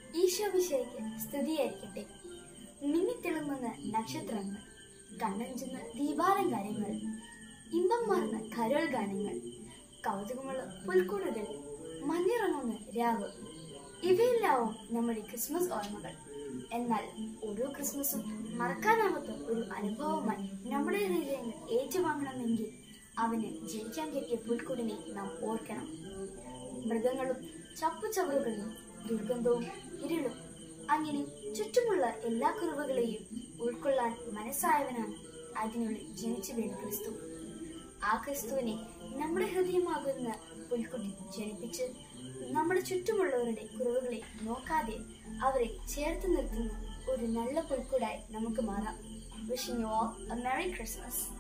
ഈശോമിശയ്ക്ക് സ്തുതിയായിരിക്കട്ടെ മിന്നിത്തിളങ്ങുന്ന നക്ഷത്രങ്ങൾ കണ്ണഞ്ചുന്ന ദീപാലങ്കാരങ്ങൾ ഇമ്പം മാർന്ന കരോൾ ഗാനങ്ങൾ കൗതുകമുള്ള പുൽക്കൂടുകൾ മഞ്ഞിറങ്ങുന്ന രാവ് ഇവയെല്ലാവും നമ്മുടെ ക്രിസ്മസ് ഓർമ്മകൾ എന്നാൽ ഓരോ ക്രിസ്മസും മറക്കാനാവാത്ത ഒരു അനുഭവമായി നമ്മുടെ ഹൃദയങ്ങൾ ഏറ്റുവാങ്ങണമെങ്കിൽ അവന് ജനിക്കാൻ കിട്ടിയ പുൽക്കൂടിനെ നാം ഓർക്കണം മൃഗങ്ങളും ചപ്പുചവറുകളും ദുർഗന്ധവും ഇരുളും അങ്ങനെ ചുറ്റുമുള്ള എല്ലാ കുറവുകളെയും ഉൾക്കൊള്ളാൻ മനസ്സായവനാണ് അതിനുള്ളിൽ ജനിച്ചു വീണ ക്രിസ്തു ആ ക്രിസ്തുവിനെ നമ്മുടെ ഹൃദയമാകുന്ന പുൽക്കുട്ടി ജനിപ്പിച്ച് നമ്മുടെ ചുറ്റുമുള്ളവരുടെ കുറവുകളെ നോക്കാതെ അവരെ ചേർത്ത് നിർത്തുന്ന ഒരു നല്ല പുൽക്കൂടായി നമുക്ക് മാറാം wishing you all a merry Christmas